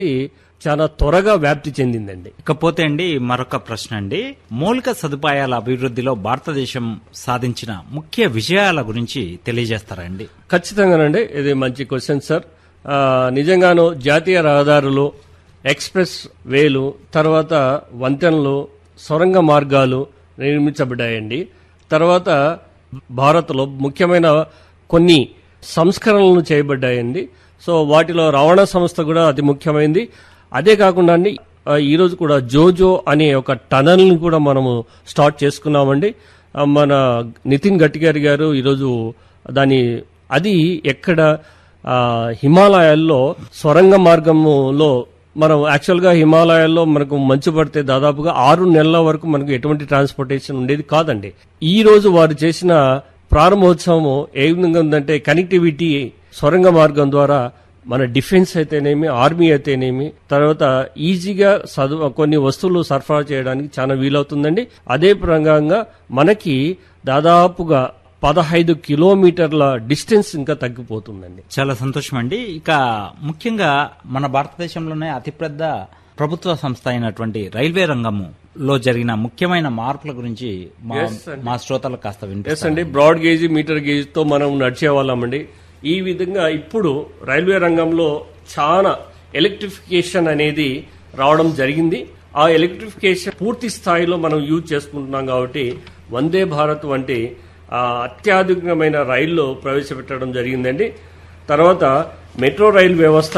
చాలా త్వరగా వ్యాప్తి చెందిందండి ఇకపోతే అండి మరొక ప్రశ్న అండి మౌలిక సదుపాయాల అభివృద్ధిలో భారతదేశం సాధించిన ముఖ్య విజయాల గురించి తెలియజేస్తారా అండి ఖచ్చితంగానండి ఇది మంచి క్వశ్చన్ సార్ ఆ, నిజంగాను జాతీయ రహదారులు ఎక్స్ప్రెస్ వేలు తర్వాత వంతెనలు సొరంగ మార్గాలు నిర్మించబడ్డాయండి తర్వాత భారత్లో ముఖ్యమైన కొన్ని సంస్కరణలు చేయబడ్డాయండి సో వాటిలో రవాణా సంస్థ కూడా అతి ముఖ్యమైనది అదే కాకుండా అండి ఆ, ఈరోజు కూడా జోజో అనే ఒక టనల్ని కూడా మనము స్టార్ట్ చేసుకున్నామండి ఆ, మన నితిన్ గడ్కరీ గారు ఈరోజు దాని అది ఎక్కడ ఆ, హిమాలయాల్లో సొరంగ మార్గములో మనం యాక్చువల్గా హిమాలయాల్లో మనకు మంచు పడితే దాదాపుగా ఆరు నెలల వరకు మనకు ఎటువంటి ట్రాన్స్పోర్టేషన్ ఉండేది కాదండి ఈ రోజు వారు చేసిన ప్రారంభోత్సవం ఏ విధంగా ఉందంటే కనెక్టివిటీ సొరంగ మార్గం ద్వారా మన డిఫెన్స్ అయితేనేమి ఆర్మీ అయితేనేమి తర్వాత ఈజీగా చదువు కొన్ని వస్తువులు సరఫరా చేయడానికి చాలా వీలవుతుందండి అదే ప్రకారంగా మనకి దాదాపుగా పదహైదు కిలోమీటర్ల డిస్టెన్స్ ఇంకా తగ్గిపోతుందండి చాలా సంతోషం అండి ఇక ముఖ్యంగా మన భారతదేశంలోనే అతిపెద్ద ప్రభుత్వ సంస్థ అయినటువంటి రైల్వే రంగము లో జరిగిన ముఖ్యమైన మార్పుల గురించి మా మా శ్రోతలకు కాస్త ఎస్ వినిపిస్తారు అండి బ్రాడ్ గేజ్ మీటర్ గేజ్ తో మనం నడిచేవాళ్ళమండి ఈ విధంగా ఇప్పుడు రైల్వే రంగంలో చాలా ఎలక్ట్రిఫికేషన్ అనేది రావడం జరిగింది ఆ ఎలక్ట్రిఫికేషన్ పూర్తి స్థాయిలో మనం యూజ్ చేసుకుంటున్నాం కాబట్టి వందే భారత్ వంటి ఆ, అత్యాధునికమైన రైళ్లు ప్రవేశపెట్టడం జరిగిందండి తర్వాత మెట్రో రైల్ వ్యవస్థ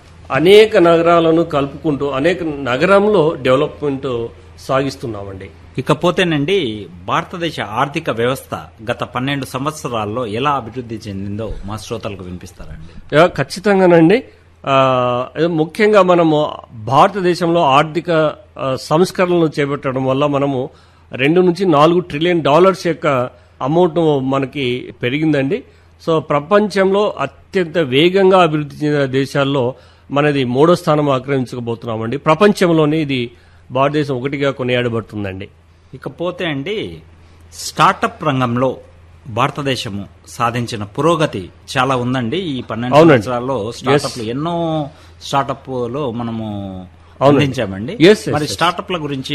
అనేక నగరాలను కలుపుకుంటూ అనేక నగరంలో డెవలప్మెంట్ సాగిస్తున్నామండి ఇకపోతేనండి భారతదేశ ఆర్థిక వ్యవస్థ గత పన్నెండు సంవత్సరాల్లో ఎలా అభివృద్ధి చెందిందో మా శ్రోతలకు వినిపిస్తారండి యా, ఖచ్చితంగానండి ఆ, ఇది ముఖ్యంగా మనము భారతదేశంలో ఆర్థిక ఆ, సంస్కరణలు చేపట్టడం వల్ల మనము రెండు నుంచి నాలుగు ట్రిలియన్ డాలర్స్ యొక్క అమౌంట్ మనకి పెరిగిందండి సో ప్రపంచంలో అత్యంత వేగంగా అభివృద్ధి చెందిన దేశాల్లో మనది మూడో స్థానం ఆక్రమించకపోతున్నామండి ప్రపంచంలోనే ఇది భారతదేశం ఒకటిగా కొనియాడబడుతుందండి ఇకపోతే అండి స్టార్టప్ రంగంలో భారతదేశము సాధించిన పురోగతి చాలా ఉందండి ఈ పన్నెండు అవునండి. సంవత్సరాల్లో స్టార్టప్లు ఎన్నో స్టార్టప్ లో మనము అవునండి. అందించామండి Yes, yes, మరి yes. స్టార్టప్ల గురించి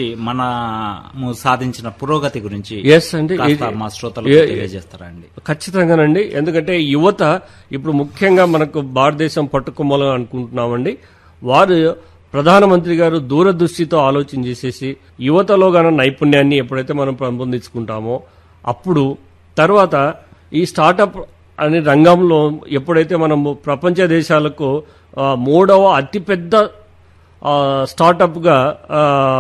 మనము సాధించిన పురోగతి గురించి ఎస్ అండి కాస్త ఇది- మా శ్రోతలకు ఏ- తెలియజేస్తారా అండి ఖచ్చితంగానండి ఎందుకంటే యువత ఇప్పుడు ముఖ్యంగా మనకు భారతదేశం పట్టుకోమని అనుకుంటున్నామండి వారు ప్రధానమంత్రి గారు దూరదృష్టితో ఆలోచన చేసేసి యువతలో గల నైపుణ్యాన్ని ఎప్పుడైతే మనం పెంపొందించుకుంటామో అప్పుడు తర్వాత ఈ స్టార్టప్ అనే రంగంలో ఎప్పుడైతే మనము ప్రపంచ దేశాలకు ఆ, మూడవ అతిపెద్ద ఆ, స్టార్టప్గా ఆ,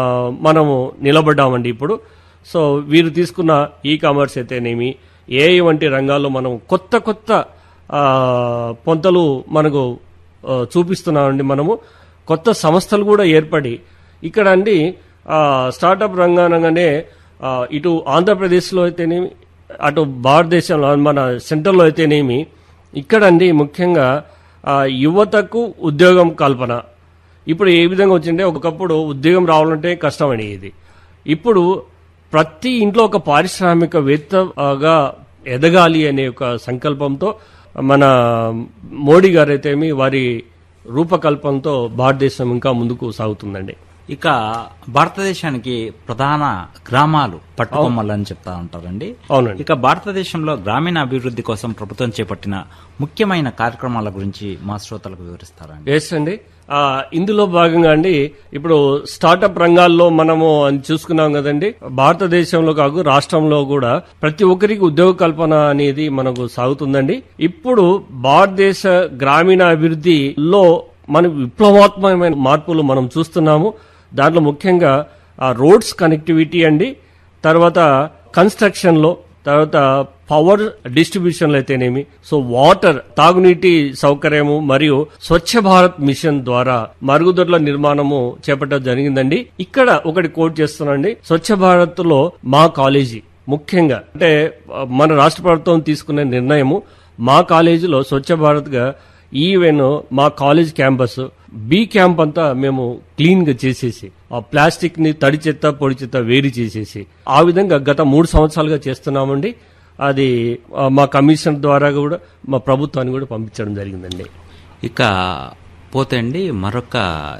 మనము నిలబడ్డామండి ఇప్పుడు సో వీరు తీసుకున్న ఈ కామర్స్ అయితేనేమి ఏఐ వంటి రంగాల్లో మనం కొత్త కొత్త ఆ, పొంతలు మనకు ఆ, చూపిస్తున్నామండి మనము కొత్త సంస్థలు కూడా ఏర్పడి ఇక్కడ అండి ఆ, స్టార్టప్ రంగానగానే ఆ, ఇటు ఆంధ్రప్రదేశ్లో అయితేనేమి అటు భారతదేశంలో మన సెంట్రల్లో అయితేనేమి ఇక్కడండి ముఖ్యంగా ఆ, యువతకు ఉద్యోగం కల్పన ఇప్పుడు ఏ విధంగా వచ్చింటే ఒకప్పుడు ఉద్యోగం రావాలంటే కష్టం ఇది ఇప్పుడు ప్రతి ఇంట్లో ఒక పారిశ్రామికవేత్తగా ఎదగాలి అనే ఒక సంకల్పంతో మన మోడీ గారైతేమి వారి రూపకల్పనతో భారతదేశం ఇంకా ముందుకు సాగుతుందండి ఇక భారతదేశానికి ప్రధాన గ్రామాలు పట్టుకొమ్మలు అని చెప్తా ఉంటారండి అవునండి ఇక భారతదేశంలో గ్రామీణ అభివృద్ధి కోసం ప్రభుత్వం చేపట్టిన ముఖ్యమైన కార్యక్రమాల గురించి మా శ్రోతలకు వివరిస్తారండి ఎస్ అండి ఆ, ఇందులో భాగంగా అండి ఇప్పుడు స్టార్టప్ రంగాల్లో మనము అని చూసుకున్నాం కదండి భారతదేశంలో కాదు రాష్ట్రంలో కూడా ప్రతి ఒక్కరికి ఉద్యోగ కల్పన అనేది మనకు సాగుతుందండి ఇప్పుడు భారతదేశ గ్రామీణ అభివృద్ధిలో మన విప్లవాత్మకమైన మార్పులు మనం చూస్తున్నాము దాంట్లో ముఖ్యంగా ఆ రోడ్స్ కనెక్టివిటీ అండి తర్వాత కన్స్ట్రక్షన్ లో తర్వాత పవర్ డిస్ట్రిబ్యూషన్లు అయితేనేమి సో వాటర్ తాగునీటి సౌకర్యము మరియు స్వచ్ఛ భారత్ మిషన్ ద్వారా మరుగుదొడ్ల నిర్మాణము చేపట్టడం జరిగిందండి ఇక్కడ ఒకటి కోట్ చేస్తున్నాండి స్వచ్ఛ భారత్ లో మా కాలేజీ ముఖ్యంగా అంటే ఆ, మన రాష్ట్ర ప్రభుత్వం తీసుకునే నిర్ణయము మా కాలేజీలో స్వచ్ఛ భారత్ గా ఈవెన్ మా కాలేజ్ క్యాంపస్ బి క్యాంప్ అంతా మేము క్లీన్ గా చేసేసి ఆ ప్లాస్టిక్ ని తడి చెత్త పొడి చెత్త వేరు చేసేసి ఆ విధంగా గత మూడు సంవత్సరాలుగా చేస్తున్నామండి అది ఆ, మా కమిషన్ ద్వారా కూడా మా ప్రభుత్వానికి కూడా పంపించడం జరిగిందండి ఇక పోతే అండి మరొక